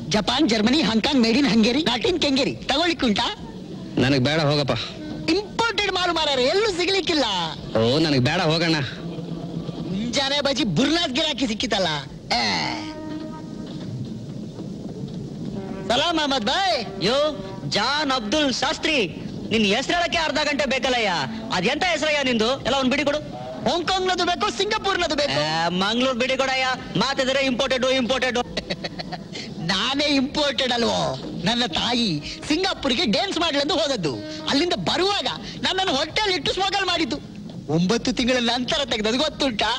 Japan Germany Hong Kong made in Hungary not in Kengeri ತಗೊಳ್ಳಿಕ್ಕುಂಟಾ ನನಗೆ ಬೇಡ ಹೋಗಪ್ಪ ಇಂಪೋರ್ಟೆಡ್ ಮಾಲು ಮಾರಾರೆ ಎಲ್ಲೂ ಸಿಗ್ಲಿಕ್ಕಿಲ್ಲ ಓ ನನಗೆ ಬೇಡ ಹೋಗಣ್ಣ ಮುಂಜಾನೆ ಬಜಿ ಬುರ್ನಾಥ್ ಗಿರಾಕಿ ಸಿಕ್ಕಿತಲ್ಲ ಏ. ಸಲಾಂ ಅಹಮದ್ ಬಾಯ್ ಯೋ ಜಾನ್ ಅಬ್ದುಲ್ ಶಾಸ್ತ್ರಿ ನಿನ್ ಹೆಸರೇಳಕ್ಕೆ ಅರ್ಧ ಗಂಟೆ ಬೇಕಲ್ಲಯ್ಯ ಅದೆಂತ ಹೆಸರಯ್ಯ ನಿಂದು ಎಲ್ಲ ಒಂದ್ ಬಿಡಿ ಕೊಡು ಹಾಂಗ್ಕಾಂಗ್ ನದು ಬೇಕು ಸಿಂಗಾಪುರ್ ನದು ಬೇಕು ಮಂಗ್ಳೂರ್ ಬಿಡಿ ಕೊಡಯ್ಯ ಮಾತಿದ್ರೆ ಇಂಪೋರ್ಟೆಡ್ ಇಂಪೋರ್ಟೆಡ್ ನಾನೇ ಇಂಪೋರ್ಟೆಡ್ ಅಲ್ವೋ ನನ್ನ ತಾಯಿ ಸಿಂಗಾಪುರ್ಗೆ ಡ್ಯಾನ್ಸ್ ಮಾಡ್ಲೆಂದು ಹೋದದ್ದು ಅಲ್ಲಿಂದ ಬರುವಾಗ ನನ್ನನ್ನು ಹೊಟ್ಟೆಲ್ ಇಟ್ಟು ಸ್ಮೋಗಲ್ ಮಾಡಿದ್ದು ಒಂಬತ್ತು ತಿಂಗಳ ನಂತರ ತೆಗೆದದು ಗೊತ್ತುಂಟಾ